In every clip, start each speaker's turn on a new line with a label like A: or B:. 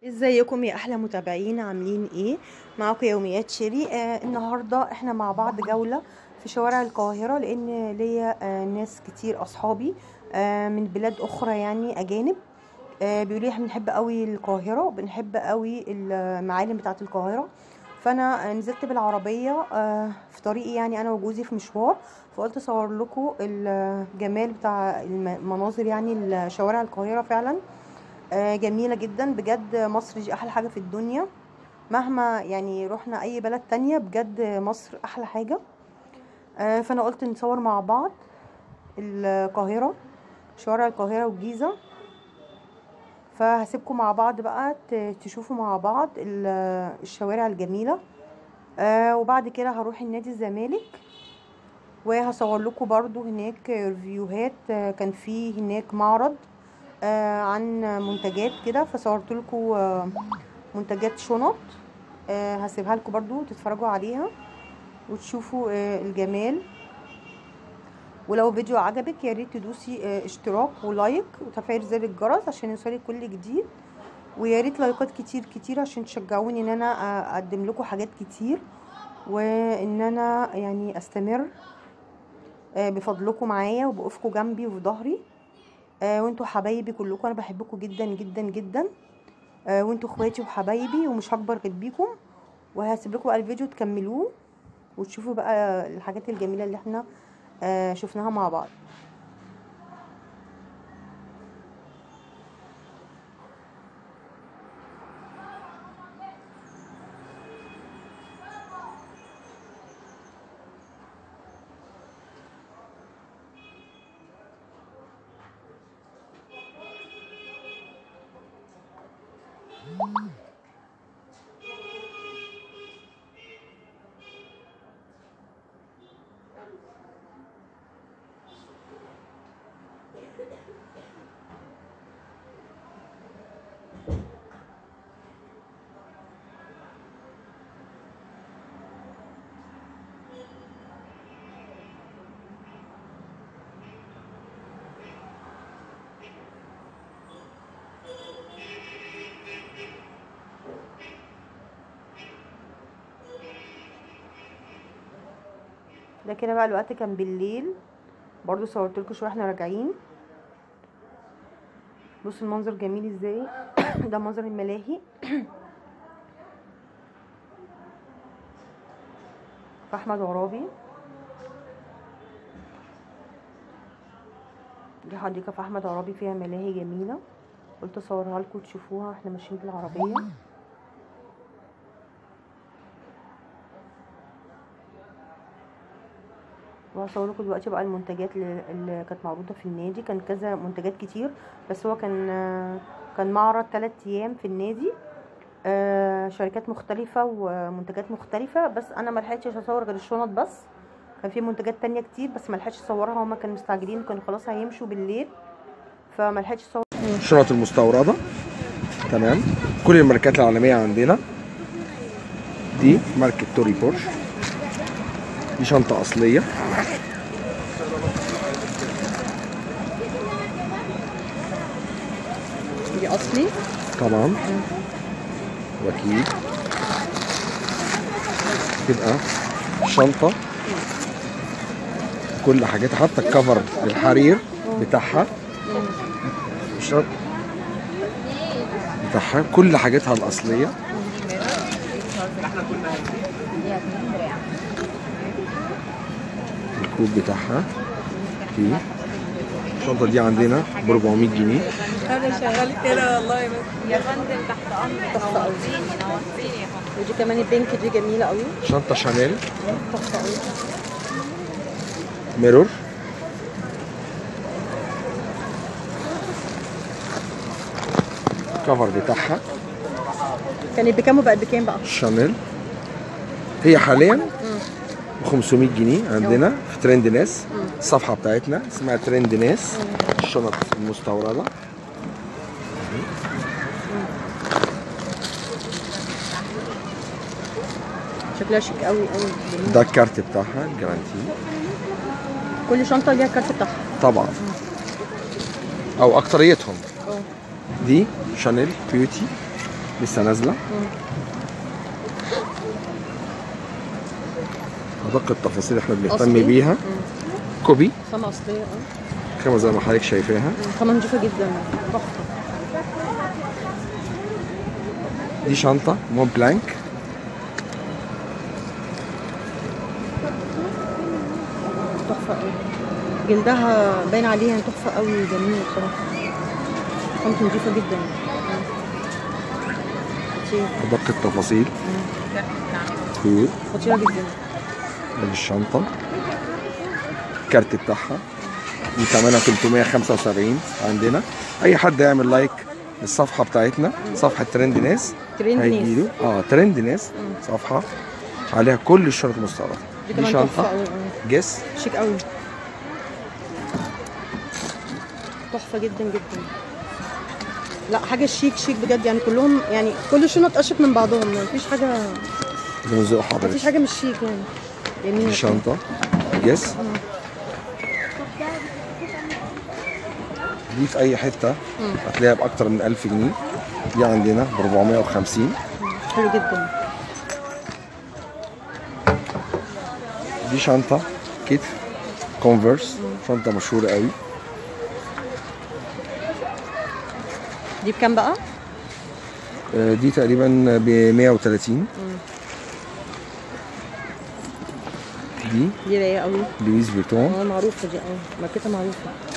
A: ازيكم يا احلى متابعين عاملين ايه معاكم يوميات شيري آه النهارده احنا مع بعض جوله في شوارع القاهره لان ليا آه ناس كتير اصحابي آه من بلاد اخرى يعني اجانب آه بيقولوا لي احنا بنحب قوي القاهره وبنحب قوي المعالم بتاعه القاهره فانا آه، نزلت بالعربيه آه في طريقي يعني انا وجوزي في مشوار فقلت اصور لكم الجمال بتاع المناظر يعني شوارع القاهره فعلا آه، جميلة جدا بجد مصر دي أحلى حاجة في الدنيا مهما يعني رحنا أي بلد تانية بجد مصر أحلى حاجة آه، فأنا قلت نصور مع بعض القاهرة شوارع القاهرة والجيزة فهسيبكم مع بعض بقى ت- تشوفوا مع بعض ال- الشوارع الجميلة آه، وبعد كده هروح النادي الزمالك وهصور لكم برضو هناك ريفيوهات آه، كان في هناك معرض آه، عن منتجات كده فصورت لكم منتجات شنط آه، هسيبها لكم برضو تتفرجوا عليها وتشوفوا آه، الجمال ولو فيديو عجبك يا ريت تدوسي آه، اشتراك ولايك وتفعيل زر الجرس عشان يوصلك كل جديد ويا ريت لايكات كتير كتير عشان تشجعوني ان انا آه، اقدم لكم حاجات كتير وان انا يعني استمر آه، بفضلكم معايا وبوقفكم جنبي وفي ظهري آه وانتوا حبايبي كلكم انا بحبكم جدا جدا جدا آه وانتوا اخواتي وحبايبي ومش هكبر غير بيكم وهسيب لكم بقى الفيديو تكملوه وتشوفوا بقى الحاجات الجميله اللي احنا آه شفناها مع بعض ده كده بقى الوقت كان بالليل برضو صورت لكم شويه احنا راجعين بصوا المنظر جميل ازاي ده منظر الملاهي في احمد عرابي دي حديقه في احمد عرابي فيها ملاهي جميله قلت اصورها لكم تشوفوها احنا ماشيين بالعربيه وهصور لكم دلوقتي بقى المنتجات اللي اللي كانت معروضه في النادي كان كذا منتجات كتير بس هو كان كان معرض 3 ايام في النادي آه، شركات مختلفه ومنتجات مختلفه بس انا ما لحقتش اصور غير الشنط بس كان في منتجات تانية كتير بس ما لحقتش اصورها هما كانوا مستعجلين وكانوا خلاص هيمشوا بالليل فما لحقتش اصور
B: الشنط المستوردة تمام كل الماركات العالمية عندنا دي ماركة توري بورش دي شنطة أصلية
A: دي اصلي
B: طبعا وأكيد تبقى شنطة كل حاجاتها حتى الكفر الحرير بتاعها الشنط بتاعها كل حاجاتها الأصلية الكوب بتاعها دي الشنطة دي عندنا ب 400 جنيه
C: انا شغال كده والله بس يا فندم تحت امرك نورتيني نورتيني يا فندم
A: ودي كمان البينك دي جميله قوي
B: شنطة شانيل
A: تحفه قوي
B: ميرور كفر بتاعها
A: كانت بكام وبقت بكام بقى
B: شانيل هي حاليا ب 500 جنيه عندنا في ترند ناس الصفحة بتاعتنا اسمها ترند ناس الشنط المستوردة
A: شكلها شيك قوي قوي
B: ده الكارت بتاعها الجرانتي
A: كل شنطه ليها الكارت بتاعها
B: طبعا او اكتريتهم
A: اه
B: دي شانيل بيوتي لسه نازله ادق التفاصيل احنا بنهتم
A: أصلي؟
B: بيها كوبي
A: خامة أصلية اه
B: خامه زي ما حضرتك شايفاها
A: خامة نضيفة جدا تحفة
B: دي شنطه مون بلانك
A: تحفة قوي جلدها باين عليها يعني تحفة قوي جميلة بصراحة خامة نضيفة جدا خطيرة
B: ادق التفاصيل خير
A: خطيرة جدا
B: ادي الشنطه الكارت بتاعها دي ثمنها 375 عندنا اي حد يعمل لايك للصفحه بتاعتنا صفحه ترند ناس
A: ترند ناس.
B: هيجيله اه ترند ناس صفحه عليها كل الشنط المستورده
A: دي
B: دي
A: كمان تحفة
B: شنطه
A: قوي اه
B: جس
A: شيك قوي تحفة جدا جدا لا حاجة شيك شيك بجد يعني كلهم يعني كل الشنط اشيك من بعضهم ما فيش حاجة
B: زي ما ذوق
A: ما فيش
B: حضرتك
A: حاجة مش شيك يعني جميلة
B: دي شنطه جس دي في اي حته هتلاقيها باكتر من 1000 جنيه دي عندنا ب 450
A: حلو جدا
B: دي شنطه كتف كونفرس شنطه مشهوره قوي
A: دي بكام بقى؟
B: آه، دي تقريبا ب 130 دي
A: دي رايقة قوي
B: لويس فيتون
A: اه معروفة دي اه ماركتها معروفة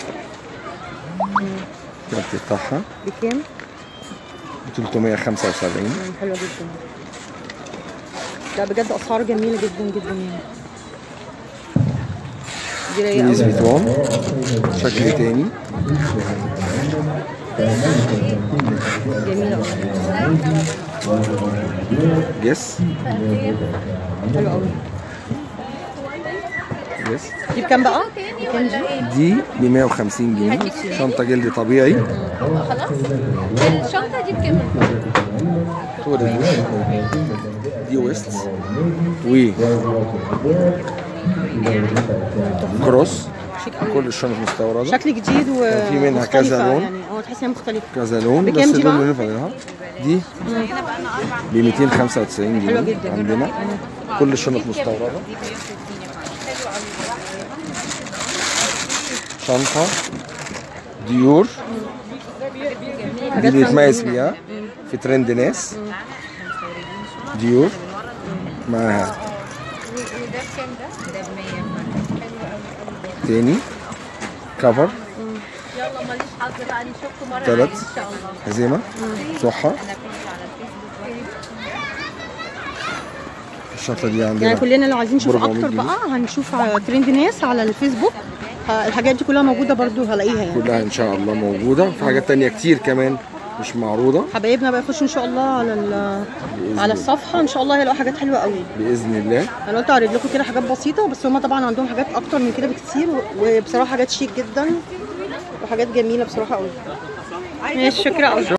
B: الكارت بتاعها
A: بكام؟
B: ب 375
A: مم، حلوة جدا لا بجد اسعار جميلة جدا جدا يعني دي رايقة
B: لويس
A: قوي
B: فيتون شكل تاني
A: جميلة قوي
B: جس
A: حلوة قوي
B: جس
A: دي بكام بقى؟ بكام دي؟
B: دي ب 150 جنيه شنطه جلد طبيعي
C: خلاص الشنطه دي بكام
B: خد دي دي ويست و كروس
A: شيك قوي
B: كل الشنط مستورده
A: شكل جديد و
B: في منها
A: مختلفة
B: كذا لون.
A: يعني اه تحس انها مختلفة
B: كذا لون
A: بكام
B: بس
A: دي
B: اللون
A: بقى؟
B: اللي فاضلها دي ب 295
A: حلوة
B: جنيه
A: جدا.
B: عندنا كل الشنط مستورده شنطه ديور دي اللي يتميز بيها في ترند ناس ديور معاها
C: وده بكام ده؟ ده ب 100
B: تاني كفر
C: يلا ماليش حظ بقى نشوفكم مره
B: تلات.
C: ان شاء الله
B: هزيمه صحة
C: انا كنت على الفيسبوك
B: الشنطه دي
A: يعني
B: عندنا
A: كلنا لو عايزين نشوف
B: 400
A: اكتر
B: جنيه.
A: بقى هنشوف على ترند ناس على الفيسبوك ه- الحاجات دي كلها موجودة برضو هلاقيها يعني
B: كلها ان شاء الله موجوده في حاجات تانية كتير كمان مش معروضه
A: حبايبنا بقى يخشوا ان شاء الله على ال-
B: بإذن
A: على
B: الله.
A: الصفحة ان شاء الله هيلاقوا حاجات حلوة قوي
B: باذن الله
A: انا قلت اعرض لكم كده حاجات بسيطة بس هما طبعا عندهم حاجات اكتر من كده بكتير و- وبصراحة حاجات شيك جدا وحاجات جميلة بصراحة قوي ماشي شكرا قوي